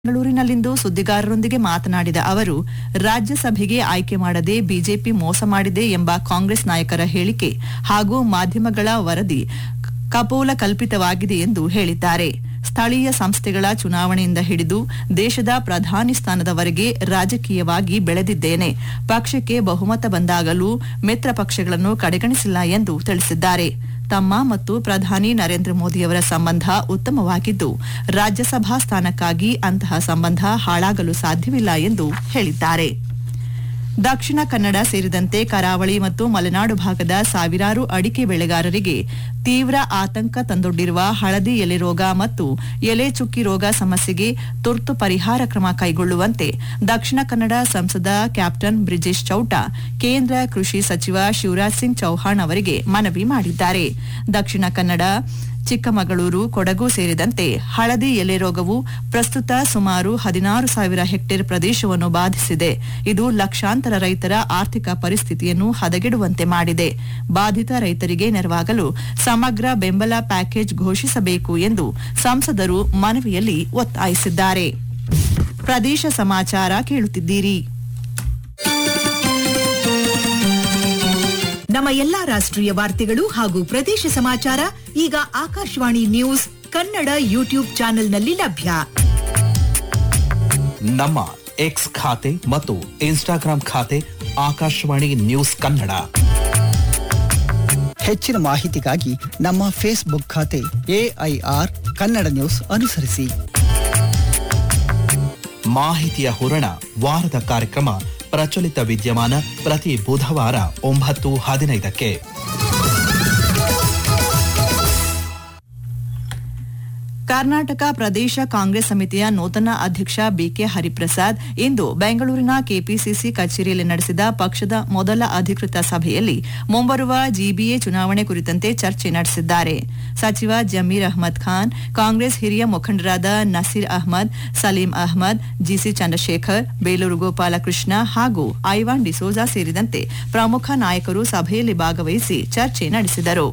ಬೆಂಗಳೂರಿನಲ್ಲಿಂದು ಸುದ್ದಿಗಾರರೊಂದಿಗೆ ಮಾತನಾಡಿದ ಅವರು ರಾಜ್ಯಸಭೆಗೆ ಆಯ್ಕೆ ಮಾಡದೆ ಬಿಜೆಪಿ ಮೋಸ ಮಾಡಿದೆ ಎಂಬ ಕಾಂಗ್ರೆಸ್ ನಾಯಕರ ಹೇಳಿಕೆ ಹಾಗೂ ಮಾಧ್ಯಮಗಳ ವರದಿ ಕಪೋಲ ಕಲ್ಪಿತವಾಗಿದೆ ಎಂದು ಹೇಳಿದ್ದಾರೆ ಸ್ಥಳೀಯ ಸಂಸ್ಥೆಗಳ ಚುನಾವಣೆಯಿಂದ ಹಿಡಿದು ದೇಶದ ಪ್ರಧಾನಿ ಸ್ಥಾನದವರೆಗೆ ರಾಜಕೀಯವಾಗಿ ಬೆಳೆದಿದ್ದೇನೆ ಪಕ್ಷಕ್ಕೆ ಬಹುಮತ ಬಂದಾಗಲೂ ಮಿತ್ರ ಪಕ್ಷಗಳನ್ನು ಕಡೆಗಣಿಸಿಲ್ಲ ಎಂದು ತಿಳಿಸಿದ್ದಾರೆ ತಮ್ಮ ಮತ್ತು ಪ್ರಧಾನಿ ನರೇಂದ್ರ ಮೋದಿಯವರ ಸಂಬಂಧ ಉತ್ತಮವಾಗಿದ್ದು ರಾಜ್ಯಸಭಾ ಸ್ಥಾನಕ್ಕಾಗಿ ಅಂತಹ ಸಂಬಂಧ ಹಾಳಾಗಲು ಸಾಧ್ಯವಿಲ್ಲ ಎಂದು ಹೇಳಿದ್ದಾರೆ ದಕ್ಷಿಣ ಕನ್ನಡ ಸೇರಿದಂತೆ ಕರಾವಳಿ ಮತ್ತು ಮಲೆನಾಡು ಭಾಗದ ಸಾವಿರಾರು ಅಡಿಕೆ ಬೆಳೆಗಾರರಿಗೆ ತೀವ್ರ ಆತಂಕ ತಂದೊಡ್ಡಿರುವ ಹಳದಿ ಎಲೆ ರೋಗ ಮತ್ತು ಎಲೆ ಚುಕ್ಕಿ ರೋಗ ಸಮಸ್ಯೆಗೆ ತುರ್ತು ಪರಿಹಾರ ಕ್ರಮ ಕೈಗೊಳ್ಳುವಂತೆ ದಕ್ಷಿಣ ಕನ್ನಡ ಸಂಸದ ಕ್ಯಾಪ್ಟನ್ ಬ್ರಿಜೇಶ್ ಚೌಟ ಕೇಂದ್ರ ಕೃಷಿ ಸಚಿವ ಶಿವರಾಜ್ ಸಿಂಗ್ ಚೌಹಾಣ್ ಅವರಿಗೆ ಮನವಿ ಮಾಡಿದ್ದಾರೆ ದಕ್ಷಿಣ ಕನ್ನಡ ಚಿಕ್ಕಮಗಳೂರು ಕೊಡಗು ಸೇರಿದಂತೆ ಹಳದಿ ಎಲೆ ರೋಗವು ಪ್ರಸ್ತುತ ಸುಮಾರು ಹದಿನಾರು ಸಾವಿರ ಹೆಕ್ಟೇರ್ ಪ್ರದೇಶವನ್ನು ಬಾಧಿಸಿದೆ ಇದು ಲಕ್ಷಾಂತರ ರೈತರ ಆರ್ಥಿಕ ಪರಿಸ್ಥಿತಿಯನ್ನು ಹದಗೆಡುವಂತೆ ಮಾಡಿದೆ ಬಾಧಿತ ರೈತರಿಗೆ ನೆರವಾಗಲು ಸಮಗ್ರ ಬೆಂಬಲ ಪ್ಯಾಕೇಜ್ ಘೋಷಿಸಬೇಕು ಎಂದು ಸಂಸದರು ಮನವಿಯಲ್ಲಿ ಒತ್ತಾಯಿಸಿದ್ದಾರೆ ಪ್ರದೇಶ ಸಮಾಚಾರ ಕೇಳುತ್ತಿದ್ದೀರಿ ನಮ್ಮ ಎಲ್ಲಾ ರಾಷ್ಟ್ರೀಯ ವಾರ್ತೆಗಳು ಹಾಗೂ ಪ್ರದೇಶ ಸಮಾಚಾರ ಈಗ ಆಕಾಶವಾಣಿ ನ್ಯೂಸ್ ಕನ್ನಡ ಯೂಟ್ಯೂಬ್ ಚಾನೆಲ್ನಲ್ಲಿ ಲಭ್ಯ ನಮ್ಮ ಎಕ್ಸ್ ಖಾತೆ ಮತ್ತು ಇನ್ಸ್ಟಾಗ್ರಾಂ ಖಾತೆ ಆಕಾಶವಾಣಿ ನ್ಯೂಸ್ ಕನ್ನಡ ಹೆಚ್ಚಿನ ಮಾಹಿತಿಗಾಗಿ ನಮ್ಮ ಫೇಸ್ಬುಕ್ ಖಾತೆ ಎಐಆರ್ ಕನ್ನಡ ನ್ಯೂಸ್ ಅನುಸರಿಸಿ ಮಾಹಿತಿಯ ಹೂರಣ ವಾರದ ಕಾರ್ಯಕ್ರಮ ಪ್ರಚಲಿತ ವಿದ್ಯಮಾನ ಪ್ರತಿ ಬುಧವಾರ ಒಂಬತ್ತು ಹದಿನೈದಕ್ಕೆ ಕರ್ನಾಟಕ ಪ್ರದೇಶ ಕಾಂಗ್ರೆಸ್ ಸಮಿತಿಯ ನೂತನ ಅಧ್ಯಕ್ಷ ಬಿಕೆ ಹರಿಪ್ರಸಾದ್ ಇಂದು ಬೆಂಗಳೂರಿನ ಕೆಪಿಸಿಸಿ ಕಚೇರಿಯಲ್ಲಿ ನಡೆಸಿದ ಪಕ್ಷದ ಮೊದಲ ಅಧಿಕೃತ ಸಭೆಯಲ್ಲಿ ಮುಂಬರುವ ಜಿಬಿಎ ಚುನಾವಣೆ ಕುರಿತಂತೆ ಚರ್ಚೆ ನಡೆಸಿದ್ದಾರೆ ಸಚಿವ ಜಮೀರ್ ಅಹ್ಮದ್ ಖಾನ್ ಕಾಂಗ್ರೆಸ್ ಹಿರಿಯ ಮುಖಂಡರಾದ ನಸೀರ್ ಅಹ್ಮದ್ ಸಲೀಂ ಅಹ್ಮದ್ ಜಿಸಿ ಚಂದ್ರಶೇಖರ್ ಬೇಲೂರು ಗೋಪಾಲಕೃಷ್ಣ ಹಾಗೂ ಐವಾನ್ ಡಿಸೋಜಾ ಸೇರಿದಂತೆ ಪ್ರಮುಖ ನಾಯಕರು ಸಭೆಯಲ್ಲಿ ಭಾಗವಹಿಸಿ ಚರ್ಚೆ ನಡೆಸಿದರು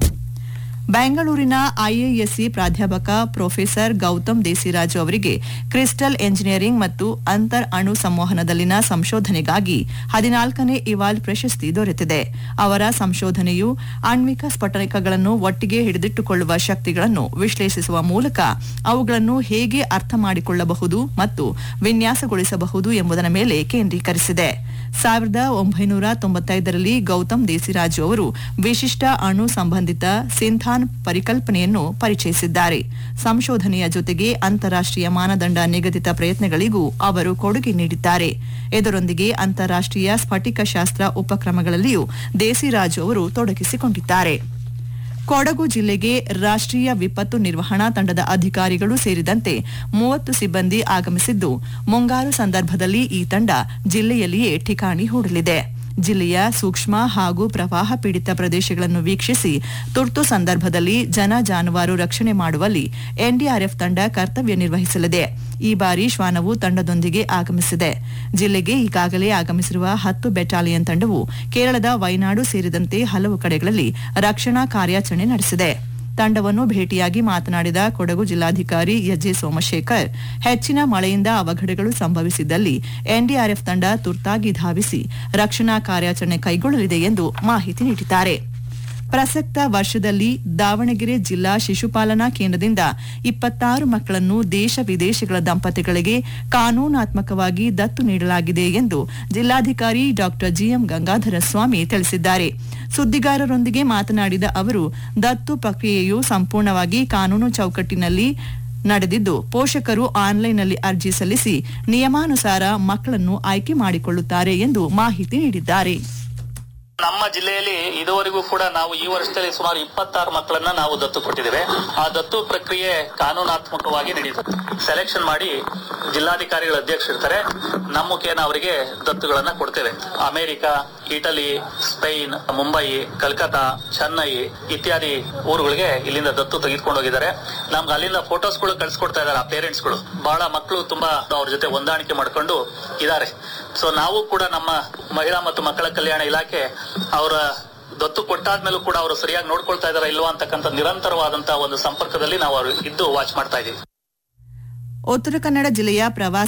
ಬೆಂಗಳೂರಿನ ಐಎಎಸ್ಸಿ ಪ್ರಾಧ್ಯಾಪಕ ಪ್ರೊಫೆಸರ್ ಗೌತಮ್ ದೇಸಿರಾಜು ಅವರಿಗೆ ಕ್ರಿಸ್ಟಲ್ ಎಂಜಿನಿಯರಿಂಗ್ ಮತ್ತು ಅಂತರ್ ಅಣು ಸಂವಹನದಲ್ಲಿನ ಸಂಶೋಧನೆಗಾಗಿ ಹದಿನಾಲ್ಕನೇ ಇವಾಲ್ ಪ್ರಶಸ್ತಿ ದೊರೆತಿದೆ ಅವರ ಸಂಶೋಧನೆಯು ಆಣ್ವಿಕ ಸ್ಫಟಿಕಗಳನ್ನು ಒಟ್ಟಿಗೆ ಹಿಡಿದಿಟ್ಟುಕೊಳ್ಳುವ ಶಕ್ತಿಗಳನ್ನು ವಿಶ್ಲೇಷಿಸುವ ಮೂಲಕ ಅವುಗಳನ್ನು ಹೇಗೆ ಅರ್ಥ ಮಾಡಿಕೊಳ್ಳಬಹುದು ಮತ್ತು ವಿನ್ಯಾಸಗೊಳಿಸಬಹುದು ಎಂಬುದರ ಮೇಲೆ ಕೇಂದ್ರೀಕರಿಸಿದೆ ಸಾವಿರದ ಒಂಬೈನೂರ ತೊಂಬತ್ತೈದರಲ್ಲಿ ಗೌತಮ್ ದೇಸಿರಾಜು ಅವರು ವಿಶಿಷ್ಟ ಅಣು ಸಂಬಂಧಿತ ಸಿಂಥಾನ್ ಪರಿಕಲ್ಪನೆಯನ್ನು ಪರಿಚಯಿಸಿದ್ದಾರೆ ಸಂಶೋಧನೆಯ ಜೊತೆಗೆ ಅಂತಾರಾಷ್ಟೀಯ ಮಾನದಂಡ ನಿಗದಿತ ಪ್ರಯತ್ನಗಳಿಗೂ ಅವರು ಕೊಡುಗೆ ನೀಡಿದ್ದಾರೆ ಇದರೊಂದಿಗೆ ಅಂತಾರಾಷ್ಟೀಯ ಸ್ಫಟಿಕ ಶಾಸ್ತ್ರ ಉಪಕ್ರಮಗಳಲ್ಲಿಯೂ ದೇಸಿರಾಜು ಅವರು ತೊಡಗಿಸಿಕೊಂಡಿದ್ದಾರೆ ಕೊಡಗು ಜಿಲ್ಲೆಗೆ ರಾಷ್ಟ್ರೀಯ ವಿಪತ್ತು ನಿರ್ವಹಣಾ ತಂಡದ ಅಧಿಕಾರಿಗಳು ಸೇರಿದಂತೆ ಮೂವತ್ತು ಸಿಬ್ಬಂದಿ ಆಗಮಿಸಿದ್ದು ಮುಂಗಾರು ಸಂದರ್ಭದಲ್ಲಿ ಈ ತಂಡ ಜಿಲ್ಲೆಯಲ್ಲಿಯೇ ಠಿಕಾಣಿ ಹೂಡಲಿದೆ ಜಿಲ್ಲೆಯ ಸೂಕ್ಷ್ಮ ಹಾಗೂ ಪ್ರವಾಹ ಪೀಡಿತ ಪ್ರದೇಶಗಳನ್ನು ವೀಕ್ಷಿಸಿ ತುರ್ತು ಸಂದರ್ಭದಲ್ಲಿ ಜನ ಜಾನುವಾರು ರಕ್ಷಣೆ ಮಾಡುವಲ್ಲಿ ಎನ್ಡಿಆರ್ಎಫ್ ತಂಡ ಕರ್ತವ್ಯ ನಿರ್ವಹಿಸಲಿದೆ ಈ ಬಾರಿ ಶ್ವಾನವು ತಂಡದೊಂದಿಗೆ ಆಗಮಿಸಿದೆ ಜಿಲ್ಲೆಗೆ ಈಗಾಗಲೇ ಆಗಮಿಸಿರುವ ಹತ್ತು ಬೆಟಾಲಿಯನ್ ತಂಡವು ಕೇರಳದ ವೈನಾಡು ಸೇರಿದಂತೆ ಹಲವು ಕಡೆಗಳಲ್ಲಿ ರಕ್ಷಣಾ ಕಾರ್ಯಾಚರಣೆ ನಡೆಸಿದೆ ತಂಡವನ್ನು ಭೇಟಿಯಾಗಿ ಮಾತನಾಡಿದ ಕೊಡಗು ಜಿಲ್ಲಾಧಿಕಾರಿ ಎಜೆ ಸೋಮಶೇಖರ್ ಹೆಚ್ಚಿನ ಮಳೆಯಿಂದ ಅವಘಡಗಳು ಸಂಭವಿಸಿದ್ದಲ್ಲಿ ಎನ್ಡಿಆರ್ಎಫ್ ತಂಡ ತುರ್ತಾಗಿ ಧಾವಿಸಿ ರಕ್ಷಣಾ ಕಾರ್ಯಾಚರಣೆ ಕೈಗೊಳ್ಳಲಿದೆ ಎಂದು ಮಾಹಿತಿ ನೀಡಿದ್ದಾರೆ ಪ್ರಸಕ್ತ ವರ್ಷದಲ್ಲಿ ದಾವಣಗೆರೆ ಜಿಲ್ಲಾ ಶಿಶುಪಾಲನಾ ಕೇಂದ್ರದಿಂದ ಇಪ್ಪತ್ತಾರು ಮಕ್ಕಳನ್ನು ದೇಶ ವಿದೇಶಗಳ ದಂಪತಿಗಳಿಗೆ ಕಾನೂನಾತ್ಮಕವಾಗಿ ದತ್ತು ನೀಡಲಾಗಿದೆ ಎಂದು ಜಿಲ್ಲಾಧಿಕಾರಿ ಡಾ ಜಿಎಂ ಗಂಗಾಧರ ಸ್ವಾಮಿ ತಿಳಿಸಿದ್ದಾರೆ ಸುದ್ದಿಗಾರರೊಂದಿಗೆ ಮಾತನಾಡಿದ ಅವರು ದತ್ತು ಪ್ರಕ್ರಿಯೆಯು ಸಂಪೂರ್ಣವಾಗಿ ಕಾನೂನು ಚೌಕಟ್ಟಿನಲ್ಲಿ ನಡೆದಿದ್ದು ಪೋಷಕರು ಆನ್ಲೈನ್ನಲ್ಲಿ ಅರ್ಜಿ ಸಲ್ಲಿಸಿ ನಿಯಮಾನುಸಾರ ಮಕ್ಕಳನ್ನು ಆಯ್ಕೆ ಮಾಡಿಕೊಳ್ಳುತ್ತಾರೆ ಎಂದು ಮಾಹಿತಿ ನೀಡಿದ್ದಾರೆ ನಮ್ಮ ಜಿಲ್ಲೆಯಲ್ಲಿ ಇದುವರೆಗೂ ಕೂಡ ನಾವು ಈ ವರ್ಷದಲ್ಲಿ ಸುಮಾರು ಇಪ್ಪತ್ತಾರು ಮಕ್ಕಳನ್ನ ನಾವು ದತ್ತು ಕೊಟ್ಟಿದ್ದೇವೆ ಆ ದತ್ತು ಪ್ರಕ್ರಿಯೆ ಕಾನೂನಾತ್ಮಕವಾಗಿ ನಡೆಯುತ್ತದೆ ಸೆಲೆಕ್ಷನ್ ಮಾಡಿ ಜಿಲ್ಲಾಧಿಕಾರಿಗಳ ಅಧ್ಯಕ್ಷರಿರ್ತಾರೆ ನಮ್ಮ ಮುಖೇನ ಅವರಿಗೆ ದತ್ತುಗಳನ್ನ ಕೊಡ್ತೇವೆ America Italy Spain Mumbai Calcutta Chennai ಇತ್ಯಾದಿ ಊರುಗಳಿಗೆ ಇಲ್ಲಿಂದ ದತ್ತು ತೆಗೆದುಕೊಂಡು ಹೋಗಿದ್ದಾರೆ ನಮ್ಗೆ ಅಲ್ಲಿಂದ ಫೋಟೋಸ್ಗಳು ಕಳ್ಸಿಕೊಡ್ತಾ ಇದ್ದಾರೆ ಆ ಪೇರೆಂಟ್ಸ್ಗಳು ಬಹಳ ಮಕ್ಕಳು ತುಂಬಾ ಅವ್ರ ಜೊತೆ ಹೊಂದಾಣಿಕೆ ಮಾಡ್ಕೊಂಡು ಇದ್ದಾರೆ ಸೊ ನಾವು ಕೂಡ ನಮ್ಮ ಮಹಿಳಾ ಮತ್ತು ಮಕ್ಕಳ ಕಲ್ಯಾಣ ಇಲಾಖೆ ಅವರ ದತ್ತು ಕೊಟ್ಟಾದ್ಮೇಲೂ ಕೂಡ ಅವರು ಸರಿಯಾಗಿ ನೋಡ್ಕೊಳ್ತಾ ಇದಾರ ಇಲ್ವಾ ಅಂತಕ್ಕಂಥ ನಿರಂತರವಾದಂತಹ ಒಂದು ಸಂಪರ್ಕದಲ್ಲಿ ನಾವು ಅವರು ಇದ್ದು ವಾಚ್ ಮಾಡ್ತಾ ಇದೀವಿ ಉತ್ತರ ಕನ್ನಡ ಜಿಲ್ಲೆಯ ಪ್ರವಾಸಿ